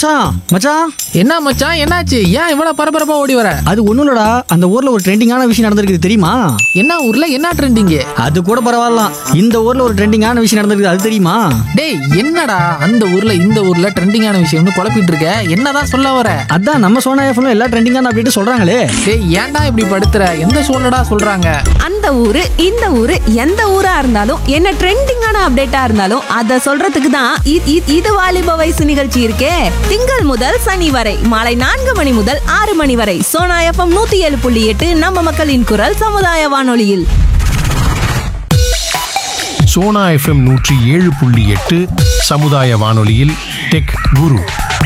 மச்சான் மச்சான் என்ன மச்சான் என்னாச்சு ஏன் இவ்வளவு பரபரப்பா ஓடி வர அது ஒண்ணும் இல்லடா அந்த ஊர்ல ஒரு ட்ரெண்டிங்கான விஷயம் நடந்திருக்கு தெரியுமா என்ன ஊர்ல என்ன ட்ரெண்டிங் அது கூட பரவாயில்ல இந்த ஊர்ல ஒரு ட்ரெண்டிங்கான விஷயம் நடந்திருக்கு அது தெரியுமா டேய் என்னடா அந்த ஊர்ல இந்த ஊர்ல ட்ரெண்டிங்கான விஷயம்னு குழப்பிட்டு இருக்க என்னதான் சொல்ல வர அதான் நம்ம சோனா எஃப்எம் எல்லா ட்ரெண்டிங்கான அப்படின்ட்டு சொல்றாங்களே டேய் ஏன்டா இப்படி படுத்துற எந்த சூழ்நிடா சொல்றாங்க அந்த ஊரு இந்த ஊரு எந்த ஊரா இருந்தாலும் என்ன ட்ரெண்டிங்கான அப்டேட்டா இருந்தாலும் அத சொல்றதுக்கு தான் இ- இ- இது வாலிப வயசு நிகழ்ச்சி இருக்கே திங்கள் முதல் சனி வரை மாலை நான்கு மணி முதல் ஆறு மணி வரை சோனா எஃப்எம் நூத்தி ஏழு புள்ளி எட்டு நம்ம மக்களின் குரல் சமுதாய வானொலியில் சோனா எஃப்எம் நூற்றி ஏழு புள்ளி எட்டு சமுதாய வானொலியில் டெக் குரு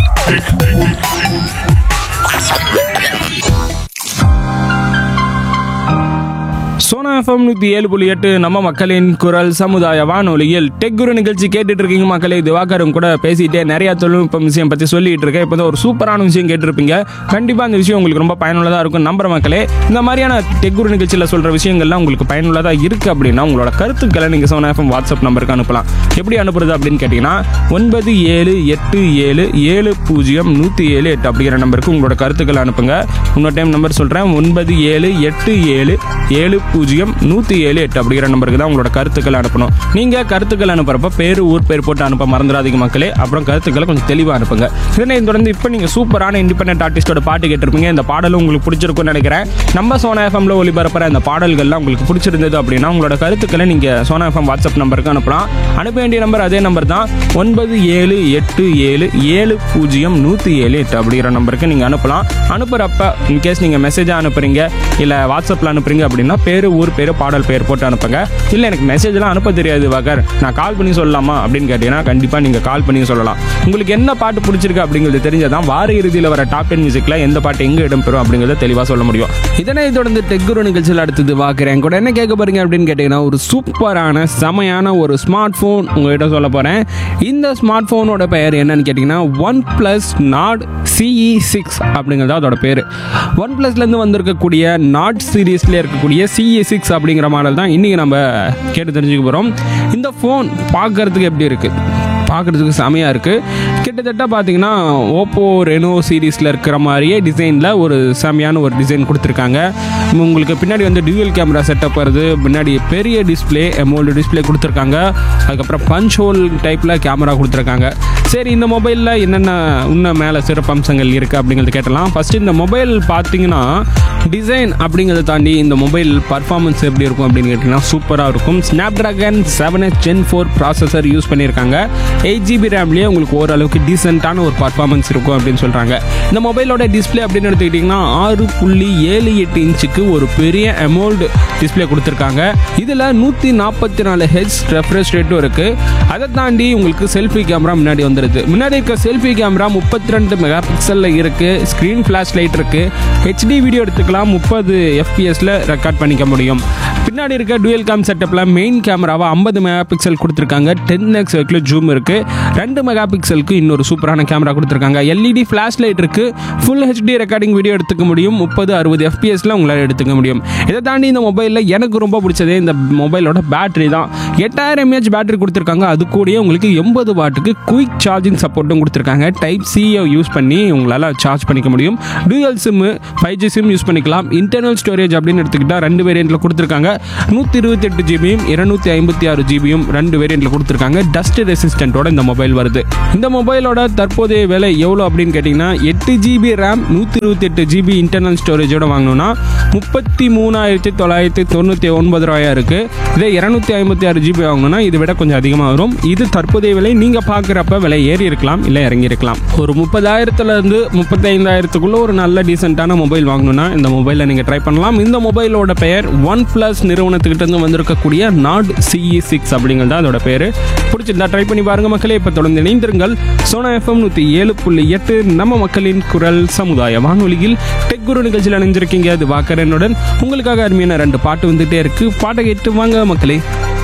சோனா எஃப்எம் நூற்றி ஏழு புள்ளி எட்டு நம்ம மக்களின் குரல் சமுதாய வானொலியில் டெக் குரு நிகழ்ச்சி கேட்டுட்டு இருக்கீங்க மக்களே திவாகரும் கூட பேசிட்டே நிறைய தொழில்நுட்பம் விஷயம் பற்றி சொல்லிட்டு இருக்கேன் இப்போ தான் ஒரு சூப்பரான விஷயம் கேட்டிருப்பீங்க கண்டிப்பாக அந்த விஷயம் உங்களுக்கு ரொம்ப பயனுள்ளதாக இருக்கும் நம்புற மக்களே இந்த மாதிரியான டெக் குரு நிகழ்ச்சியில் சொல்கிற விஷயங்கள்லாம் உங்களுக்கு பயனுள்ளதாக இருக்குது அப்படின்னா உங்களோட கருத்துக்களை நீங்கள் சோனா எஃப்எம் வாட்ஸ்அப் நம்பருக்கு அனுப்பலாம் எப்படி அனுப்புறது அப்படின்னு கேட்டிங்கன்னா ஒன்பது ஏழு எட்டு ஏழு ஏழு பூஜ்ஜியம் நூற்றி ஏழு எட்டு அப்படிங்கிற நம்பருக்கு உங்களோட கருத்துக்களை அனுப்புங்க இன்னொரு டைம் நம்பர் சொல்கிறேன் ஒன்பது ஏழு எட்டு ஏழு ஏழு பூஜ்ஜியம் நூற்றி ஏழு எட்டு அப்படிங்கிற நம்பருக்கு தான் உங்களோட கருத்துக்களை அனுப்பணும் நீங்கள் கருத்துக்கள் அனுப்புறப்ப பேர் ஊர் பேர் போட்டு அனுப்ப மறந்துடாதீங்க மக்களே அப்புறம் கருத்துக்களை கொஞ்சம் தெளிவாக அனுப்புங்க இதனை தொடர்ந்து இப்போ நீங்கள் சூப்பரான இண்டிபெண்டன்ட் ஆர்டிஸ்டோட பாட்டு கேட்டிருப்பீங்க இந்த பாடலும் உங்களுக்கு பிடிச்சிருக்கும்னு நினைக்கிறேன் நம்ம சோனா எஃப்எம்ல ஒளிபரப்புற இந்த பாடல்கள்லாம் உங்களுக்கு பிடிச்சிருந்தது அப்படின்னா உங்களோட கருத்துக்களை நீங்கள் சோனா எஃப்எம் வாட்ஸ்அப் நம்பருக்கு அனுப்பலாம் அனுப்ப வேண்டிய நம்பர் அதே நம்பர் தான் ஒன்பது ஏழு எட்டு ஏழு ஏழு பூஜ்ஜியம் நூற்றி ஏழு எட்டு அப்படிங்கிற நம்பருக்கு நீங்கள் அனுப்பலாம் அனுப்புகிறப்ப இன்கேஸ் நீங்கள் மெசேஜாக அனுப்புறீங்க இல்லை வாட்ஸ்அப்பில் அனுப்புறீங்க அப்படின்னா பேர் ஊர் பேர் பாடல் பேர் போட்டு அனுப்புங்க இல்லை எனக்கு மெசேஜ்லாம் அனுப்ப தெரியாது வகர் நான் கால் பண்ணி சொல்லலாமா அப்படின்னு கேட்டீங்கன்னா கண்டிப்பாக நீங்கள் கால் பண்ணி சொல்லலாம் உங்களுக்கு என்ன பாட்டு பிடிச்சிருக்கு அப்படிங்கிறது தெரிஞ்சதான் வார இறுதியில் வர டாப் டென் மியூசிக்கில் எந்த பாட்டு எங்கே இடம்பெறும் அப்படிங்கிறத தெளிவாக சொல்ல முடியும் இதனை தொடர்ந்து டெக்குரு நிகழ்ச்சியில் அடுத்தது பார்க்குறேன் கூட என்ன கேட்க போறீங்க அப்படின்னு கேட்டிங்கன்னா ஒரு சூப்பரான செமையான ஒரு ஸ்மார்ட் ஃபோன் உங்கள்கிட்ட சொல்ல போகிறேன் இந்த ஸ்மார்ட் ஃபோனோட பெயர் என்னன்னு கேட்டிங்கன்னா one plus Nord CE six அப்படிங்கிறது அதோட பேர் ஒன் ப்ளஸ்லேருந்து வந்திருக்கக்கூடிய நாட் சீரீஸில் இருக்கக்கூடிய சிஇ சிக்ஸ் அப்படிங்கிற மாடல் தான் இன்றைக்கி நம்ம கேட்டு தெரிஞ்சுக்க போகிறோம் இந்த ஃபோன் பார்க்கறதுக்கு எப்படி இருக்குது பார்க்குறதுக்கு செமையாக இருக்குது கிட்டத்தட்ட பார்த்தீங்கன்னா ஓப்போ ரெனோ சீரீஸில் இருக்கிற மாதிரியே டிசைனில் ஒரு செமையான ஒரு டிசைன் கொடுத்துருக்காங்க உங்களுக்கு பின்னாடி வந்து டியூவல் கேமரா செட்டப் வருது பின்னாடி பெரிய டிஸ்பிளே எமோல்டு டிஸ்பிளே கொடுத்துருக்காங்க அதுக்கப்புறம் பஞ்ச் ஹோல் டைப்பில் கேமரா கொடுத்துருக்காங்க சரி இந்த மொபைலில் என்னென்ன இன்னும் மேலே சிறப்பம்சங்கள் இருக்குது அப்படிங்கிறது கேட்டலாம் ஃபஸ்ட்டு இந்த மொபைல் பார்த்தீங்கன்னா டிசைன் அப்படிங்கிறத தாண்டி இந்த மொபைல் பர்ஃபார்மன்ஸ் எப்படி இருக்கும் அப்படின்னு கேட்டிங்கன்னா சூப்பராக இருக்கும் Snapdragon seven S Gen four processor use பண்ணியிருக்காங்க எயிட் ஜிபி ரேம்லேயே உங்களுக்கு ஓரளவுக்கு டீசெண்டான ஒரு பர்ஃபார்மன்ஸ் இருக்கும் அப்படின்னு சொல்கிறாங்க இந்த மொபைலோட டிஸ்பிளே அப்படின்னு எடுத்துக்கிட்டிங்கன்னா ஆறு புள்ளி ஏழு எட்டு இன்ச்சுக்கு ஒரு பெரிய அமௌல்டு டிஸ்பிளே கொடுத்துருக்காங்க இதில் நூற்றி நாற்பத்தி நாலு ஹெச் ரெஃப்ரெஷ் ரேட்டும் இருக்குது அதை தாண்டி உங்களுக்கு செல்ஃபி கேமரா முன்னாடி வந்துடுது முன்னாடி இருக்க செல்ஃபி கேமரா முப்பத்தி ரெண்டு மெகா பிக்சலில் இருக்குது ஸ்க்ரீன் ஃப்ளாஷ் லைட் இருக்குது ஹெச்டி வீடியோ எடுத்துக்கலாம் முப்பது எஃபிஎஸ்ல ரெக்கார்ட் பண்ணிக்க முடியும் பின்னாடி இருக்க டுயல் கேம் செட்டப்பில் மெயின் கேமராவை ஐம்பது மெகா பிக்சல் கொடுத்துருக்காங்க டென் எக்ஸ் வரைக்கும் ஜூம் இருக்குது ரெண்டு மெகா பிக்சலுக்கு இன்னொரு சூப்பரான கேமரா கொடுத்துருக்காங்க எல்இடி ஃப்ளாஷ் லைட் இருக்குது ஃபுல் ஹெச்டி ரெக்கார்டிங் வீடியோ எடுத்துக்க முடியும் முப்பது அறுபது எஃபிஎஸ்ல உங்களால் எடுத்துக்க முடியும் இதை தாண்டி இந்த மொபைலில் எனக்கு ரொம்ப பிடிச்சதே இந்த மொபைலோட பேட்டரி தான் எட்டாயிரம் எம்ஏஹெச் பேட்டரி கொடுத்துருக்காங்க அது கூடயே உங்களுக்கு எண்பது வாட்டுக்கு குயிக் சார்ஜிங் சப்போர்ட்டும் கொடுத்துருக்காங்க டைப் சியை யூஸ் பண்ணி உங்களால் சார்ஜ் பண்ணிக்க முடியும் dual sim five G sim use பண்ணிக்கலாம் இன்டர்னல் ஸ்டோரேஜ் அப்படின்னு எடுத்துக்கிட்டால் ரெண்டு வேரியண்ட்டில் கொடுத்துருக்காங்க நூற்றி இருபத்தெட்டு ஜிபியும் இருநூத்தி ஐம்பத்தி ஆறு ஜிபியும் ரெண்டு வேரியண்ட்டில் கொடுத்துருக்காங்க டஸ்ட் ரெசிஸ்டண்ட்டோட இந்த மொபைல் வருது இந்த மொபைலோட தற்போதைய விலை எவ்வளோ அப்படின்னு கேட்டிங்கன்னா எட்டு ஜிபி ரேம் நூற்றி இருபத்தெட்டு ஜிபி இன்டர்னல் ஸ்டோரேஜோட வாங்கணும்னா முப்பத்தி மூணாயிரத்தி தொள்ளாயிரத்தி தொண்ணூற்றி ஒன்பது ரூபாயா இருக்குது இதே இரநூத்தி ஐம்பத்தி ஆறு ஜிபி வாங்கணும்னா இதை விட கொஞ்சம் அதிகமாக வரும் இது தற்போதைய விலை நீங்கள் பார்க்குறப்ப விலை ஏறி இருக்கலாம் இல்லை இறங்கி இருக்கலாம் ஒரு முப்பதாயிரத்துலேருந்து முப்பத்தைந்தாயிரத்துக்குள்ள ஒரு நல்ல டீசெண்டான மொபைல் வாங்கணும்னா இந்த மொபைலில் நீங்கள் ட்ரை பண்ணலாம் இந்த மொபைலோட பெயர் ஒன் ப்ளஸ் நிறுவனத்துக்கிட்ட இருந்து வந்திருக்கக்கூடிய நாட் சிஇ சிக்ஸ் அப்படிங்கிறது தான் அதோட பேர் பிடிச்சிருந்தா ட்ரை பண்ணி பாருங்க மக்களே இப்போ தொடர்ந்து இணைந்திருங்கள் சோனா எஃப்எம் நூற்றி ஏழு புள்ளி எட்டு நம்ம மக்களின் குரல் சமுதாய வானொலியில் டெக் குரு நிகழ்ச்சியில் அணிஞ்சிருக்கீங்க அது வாக்கரனுடன் உங்களுக்காக அருமையான ரெண்டு பாட்டு வந்துட்டே இருக்கு பாட்டை கேட்டு வாங்க மக்களே